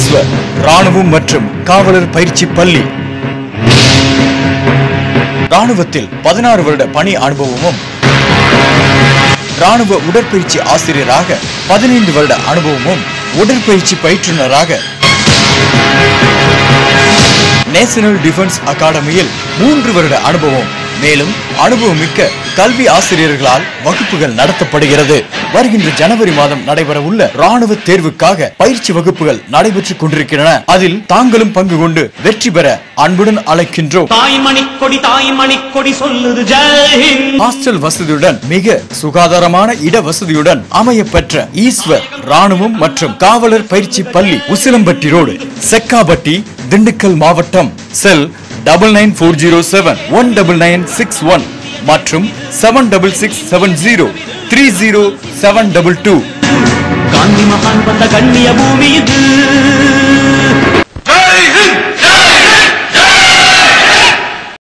ஈஸ்வர் ராணுவம் மற்றும் காவலர் பயிற்சி பள்ளி ராணுவத்தில் பதினாறு வருட பணி அனுபவமும் ராணுவ உடற்பயிற்சி ஆசிரியராக பதினைந்து வருட அனுபவமும் உடற்பயிற்சி பயிற்றுனராக நேஷனல் டிஃபென்ஸ் அகாடமியில் மூன்று வருட அனுபவம் மேலும் அனுபவமிக்க கல்வி ஆசிரியர்களால் வகுப்புகள் நடத்தப்படுகிறது வருகின்ற ஜனவரி மாதம் நடைபெற உள்ள ராணுவ தேர்வுக்காக பயிற்சி வகுப்புகள் நடைபெற்றுக் கொண்டிருக்கின்றன அதில் தாங்களும் பங்கு கொண்டு வெற்றி பெற அன்புடன் அழைக்கின்றோம் தாய் மணிக்கொடி தாய் மணிக்கொடி சொல்லுது ஜெய்ஹிந்த் ஹாஸ்டல் வசதியுடன் மிக சுகாதாரமான இட வசதியுடன் அமைய பெற்ற ஈஸ்வர் ராணுவம் மற்றும் காவலர் பயிற்சி பள்ளி உசிலம்பட்டி ரோடு செக்காபட்டி திண்டுக்கல் மாவட்டம் cell double nine four zero seven one double nine six one மற்றும் seven double six seven zero three zero seven double two Gandhi மகான் வந்த கண்ணிய பூமி இது